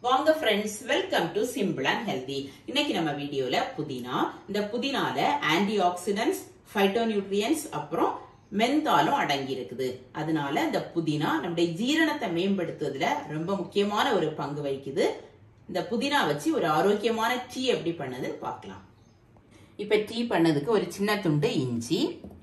வாங்க friends welcome to simple and healthy இன்னைக்கு நம்ம வீடியோல புதினா இந்த புதினால ஆன்டி ஆக்சிடென்ட்ஸ் ஃபைட்டோநியூட்ரியன்ஸ் அப்புறம் மெந்தாலும் அடங்கி இருக்குது அதனால இந்த புதினா நம்முடைய ஜீரணத்தை மேம்படுத்துவதுல ரொம்ப முக்கியமான ஒரு பங்கு வகிக்குது இந்த புதினா வச்சு ஒரு ஆரோக்கியமான டீ எப்படி பண்ணதுன்னு பார்க்கலாம் இப்ப டீ பண்ணதுக்கு ஒரு சின்ன துண்டு இஞ்சி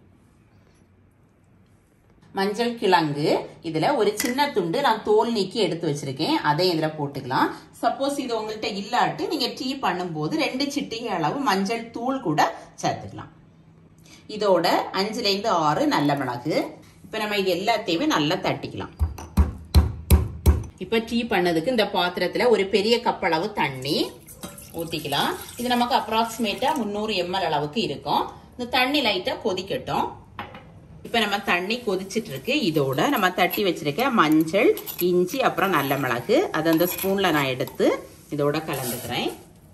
மஞ்சள் கிழங்கு இதுல ஒரு சின்ன துண்டு நான் தோல் நீக்கி எடுத்து வச்சிருக்கேன் அதை இதுல போட்டுக்கலாம் சப்போஸ் இது உங்கள்கிட்ட இல்லாட்டு நீங்க டீ பண்ணும்போது ரெண்டு சிட்டிகை அளவு மஞ்சள் தூள் கூட சேர்த்துக்கலாம் இதோட அஞ்சுல இருந்து ஆறு நல்ல மிளகு இப்ப நம்ம இது எல்லாத்தையுமே நல்லா தட்டிக்கலாம் இப்ப டீ பண்ணதுக்கு இந்த பாத்திரத்துல ஒரு பெரிய கப் அளவு தண்ணி ஊத்திக்கலாம் இது நமக்கு அப்ராக்சிமேட்டா முந்நூறு எம்எல் அளவுக்கு இருக்கும் இந்த தண்ணி லைட்டா கொதிக்கட்டும் இப்ப நம்ம தண்ணி கொதிச்சிட்டு இருக்கு இதோட நம்ம தட்டி வச்சிருக்க மஞ்சள் இஞ்சி அப்புறம் நல்ல மிளகு அது அந்த ஸ்பூன்ல நான் எடுத்து இதோட கலந்துக்கிறேன்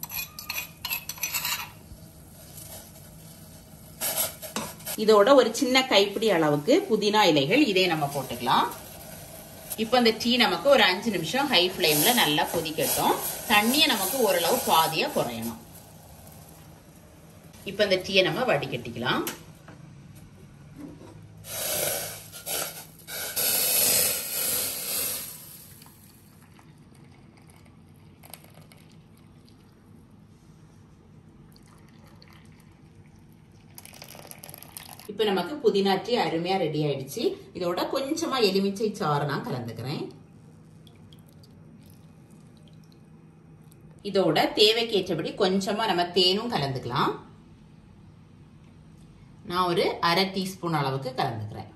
இதோட ஒரு சின்ன கைப்பிடி அளவுக்கு புதினா இலைகள் இதே நம்ம போட்டுக்கலாம் இப்போ இந்த டீ நமக்கு ஒரு அஞ்சு நிமிஷம் ஹை ஃப்ளேம்ல நல்லா கொதிக்கட்டும் தண்ணியை நமக்கு ஓரளவு பாதியா குறையணும் இப்போ இந்த டீயை நம்ம வடிகட்டிக்கலாம் இப்ப நமக்கு புதினா டீ அருமையா ரெடி ஆயிடுச்சு இதோட கொஞ்சமா எலுமிச்சை சாறு நான் கலந்துக்கிறேன் இதோட தேவைக்கேற்றபடி கொஞ்சமா நம்ம தேனும் கலந்துக்கலாம் நான் ஒரு அரை டீஸ்பூன் அளவுக்கு கலந்துக்கிறேன்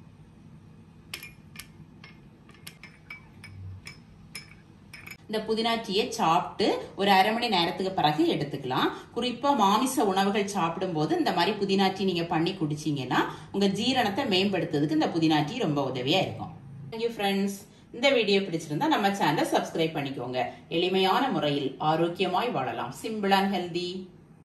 இந்த புதினா டீயை சாப்பிட்டு ஒரு அரை மணி நேரத்துக்கு பிறகு எடுத்துக்கலாம் குறிப்பா மாமிச உணவுகள் சாப்பிடும் போது இந்த மாதிரி புதினா டீ நீங்க பண்ணி குடிச்சீங்கன்னா உங்க ஜீரணத்தை மேம்படுத்துறதுக்கு இந்த புதினா டீ ரொம்ப உதவியா இருக்கும் தேங்க்யூ ஃப்ரெண்ட்ஸ் இந்த வீடியோ பிடிச்சிருந்தா நம்ம சேனலை சப்ஸ்கிரைப் பண்ணிக்கோங்க எளிமையான முறையில் ஆரோக்கியமாய் வாழலாம் சிம்பிள் அண்ட் ஹெல்தி